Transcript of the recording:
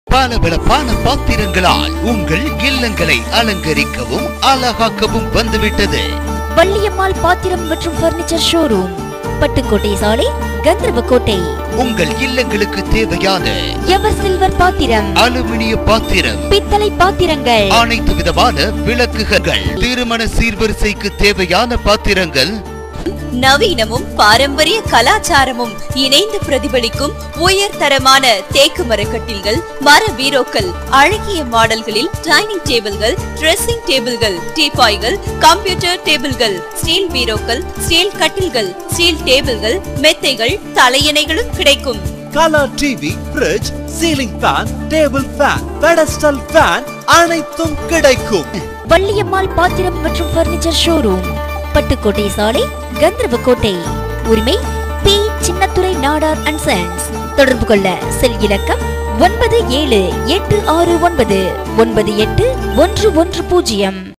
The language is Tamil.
பளபளப்பான பாத்திரங்களால் உங்கள் இல்லங்களை அலங்கரிக்கவும் அழகாக்கவும் வந்துவிட்டது வள்ளியம்மாள் பாத்திரம் மற்றும் பர்னிச்சர் ஷோரூம் பட்டுக்கோட்டை சாலை கந்தர்வக்கோட்டை உங்கள் இல்லங்களுக்கு தேவையான எவர் சில்வர் பாத்திரம் அலுமினிய பாத்திரம் பித்தளை பாத்திரங்கள் அனைத்து விதமான விளக்குகள் திருமண சீர்வரிசைக்கு தேவையான பாத்திரங்கள் நவீனமும் பாரம்பரிய கலாச்சாரமும் இணைந்து பிரதிபலிக்கும் உயர்தரமான தேக்கு மரக்கட்டில்கள் மர பீரோக்கள் அழகிய மாடல்களில் டைனிங் டேபிள்கள் ட்ரெஸ்ஸிங் டேபிள்கள் டீபாய்கள் கம்ப்யூட்டர் டேபிள்கள் ஸ்டீல் பீரோக்கள் ஸ்டீல் கட்டில்கள் ஸ்டீல் டேபிள்கள் மெத்தைகள் தலையணைகளும் கிடைக்கும் colour TV fridge ceiling fan table fan pedestal fan அனைத்தும் கிடைக்கும் வள்ளியம்மாள் பாத்திரம் மற்றும் பர்னிச்சர் ஷோரூம் பட்டுக்கோட்டை சாலை கந்தர்வக்கோட்டை உரிமை P Chinnathurai Nadar and sons தொடர்பு கொள்ள செல் இலக்கம் ஒன்பது ஏழு எட்டு ஆறு ஒன்பது ஒன்பது எட்டு ஒன்று ஒன்று பூஜ்ஜியம்